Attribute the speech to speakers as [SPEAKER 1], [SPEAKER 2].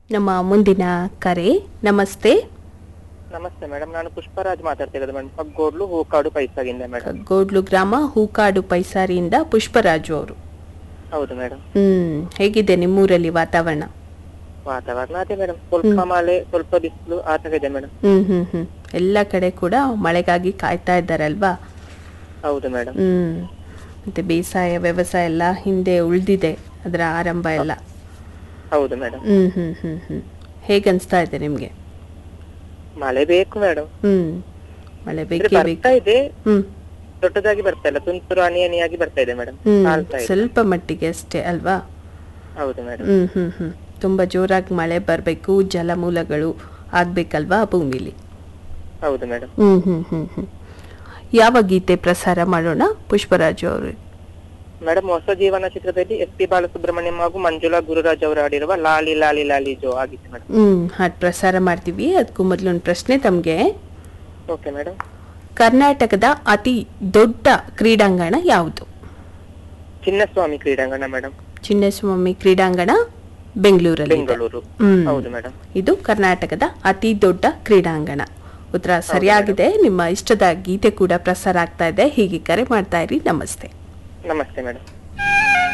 [SPEAKER 1] ನಮ್ಮ ಮುಂದಿನ ಕರೆ ನಮಸ್ತೆ
[SPEAKER 2] ನಮಸ್ತೆ ಮೇಡಮ್ ನಾನು ಪುಷ್ಪರಾಜ್ ಮಾತಾಡ್ತಿರೋದು ಮೇಡಮ್ ಪಗ್ಗೋಡ್ಲು ಹೂಕಾಡು ಪೈಸಾಗಿಂದ ಮೇಡಮ್
[SPEAKER 1] ಗೋಡ್ಲು ಗ್ರಾಮ ಹೂಕಾಡು ಪೈಸಾರಿಯಿಂದ ಪುಷ್ಪರಾಜು ಅವರು
[SPEAKER 2] ಹೌದು ಮೇಡಮ್
[SPEAKER 1] ಹ್ಮ್ ಹೇಗಿದೆ ನಿಮ್ಮೂರಲ್ಲಿ ವಾತಾವರಣ
[SPEAKER 2] ವಾತಾವರಣ ಅದೇ ಮೇಡಮ್ ಸ್ವಲ್ಪ ಮಳೆ ಸ್ವಲ್ಪ ಬಿಸಿಲು ಆ ತರ ಇದೆ ಮೇಡಮ್
[SPEAKER 1] ಹ್ಮ್ ಹ್ಮ್ ಹ್ಮ್ ಎಲ್ಲ ಕಡೆ ಕೂಡ ಮಳೆಗಾಗಿ ಕಾಯ್ತಾ ಇದ್ದಾರಲ್ವಾ
[SPEAKER 2] ಹೌದು ಮೇಡಮ್
[SPEAKER 1] ಹ್ಮ್ ಮತ್ತೆ ಬೇಸಾಯ ವ್ಯವಸಾಯ ಎಲ್ಲ ಹಿಂದೆ ಉಳಿದಿದೆ ಅದರ ಆರಂಭ ಎಲ್ಲ
[SPEAKER 2] ಹೌದು ಮೇಡಮ್
[SPEAKER 1] ಹ್ಮ್ ಹ್ಮ್ ಹ್ಮ್ ಹ್ಮ್ ಹೇಗನ್ಸ್ತಾ ಇದೆ ನಿಮ್ಗೆ
[SPEAKER 2] ಮಳೆ ಬೇಕು ಮೇಡಮ್
[SPEAKER 1] ಹ್ಮ್ ಮಳೆ ಬೇಕೇ ಬೇಕು
[SPEAKER 2] ಬರ್ತಾ ಇದೆ
[SPEAKER 1] ಹ್ಮ್
[SPEAKER 2] ದೊಡ್ಡದಾಗಿ ಬರ್ತಾ ಇಲ್ಲ ತುಂತುರು ಹನಿ ಹನಿಯಾಗಿ ಬರ್ತಾ ಇದೆ ಮೇಡಮ್
[SPEAKER 1] ಹ್ಮ್
[SPEAKER 2] ಕಾಲ್ತಾ ಇದೆ
[SPEAKER 1] ಸ್ವಲ್ಪ ಮಟ್ಟಿಗೆ ಅಷ್ಟೇ ಅಲ್ವಾ
[SPEAKER 2] ಹೌದು ಮೇಡಮ್
[SPEAKER 1] ಹ್ಮ್ ಹ್ಮ್ ಹ್ಮ್ ತುಂಬಾ ಜೋರಾಗಿ ಮಳೆ ಬರಬೇಕು ಜಲಮೂಲಗಳು ಆಗ್ಬೇಕಲ್ವಾ ಭೂಮಿಲಿ
[SPEAKER 2] ಹೌದು ಮೇಡಮ್
[SPEAKER 1] ಹ್ಮ್ ಹ್ಮ್ ಹ್ಮ್ ಹ್ಮ್ ಯಾವ ಗೀತೆ ಪ್ರಸಾರ ಮಾಡೋಣ ಪುಷ್ಪರಾಜು ಅವರು
[SPEAKER 2] ಮೇಡಮ್ ಹೊಸ ಜೀವನ ಚಿತ್ರದಲ್ಲಿ ಎಸ್ ಪಿ ಬಾಲಸುಬ್ರಹ್ಮಣ್ಯಂ ಹಾಗೂ ಮಂಜುಳಾ ಗುರುರಾಜ್ ಅವರು ಆಡಿರುವ ಲಾಲಿ ಲಾಲಿ ಲಾಲಿ ಜೋ ಆಗಿತ್ತು ಮೇಡಮ್
[SPEAKER 1] ಹ್ಮ್ ಹಾಡು ಪ್ರಸಾರ ಮಾಡ್ತೀವಿ ಅದಕ್ಕೂ ಮೊದಲು ಒಂದು ಪ್ರಶ್ನೆ ತಮಗೆ
[SPEAKER 2] ಓಕೆ ಮೇಡಮ್
[SPEAKER 1] ಕರ್ನಾಟಕದ ಅತಿ ದೊಡ್ಡ ಕ್ರೀಡಾಂಗಣ ಯಾವುದು
[SPEAKER 2] ಚಿನ್ನಸ್ವಾಮಿ ಕ್ರೀಡಾಂಗಣ ಮೇಡಮ್
[SPEAKER 1] ಚಿನ್ನಸ್ವಾಮಿ ಕ್ರೀಡಾಂಗಣ ಬೆಂಗಳೂರಲ್ಲಿ
[SPEAKER 2] ಬೆಂಗಳೂರು
[SPEAKER 1] ಹ್ಮ್.
[SPEAKER 2] ಹೌದು ಮೇಡಮ್
[SPEAKER 1] ಇದು ಕರ್ನಾಟಕದ ಅತಿ ದೊಡ್ಡ ಕ್ರೀಡಾಂಗಣ ಉತ್ತರ ಸರಿಯಾಗಿದೆ ನಿಮ್ಮ ಇಷ್ಟದ ಗೀತೆ ಕೂಡ ಪ್ರಸಾರ ಆಗ್ತಾ ಇದೆ ಹೀಗೆ ಕರೆ ಮಾಡ್ತಾ ಇರಿ ನಮಸ್ತೆ
[SPEAKER 2] ನಮಸ್ತೆ ಮೇಡಮ್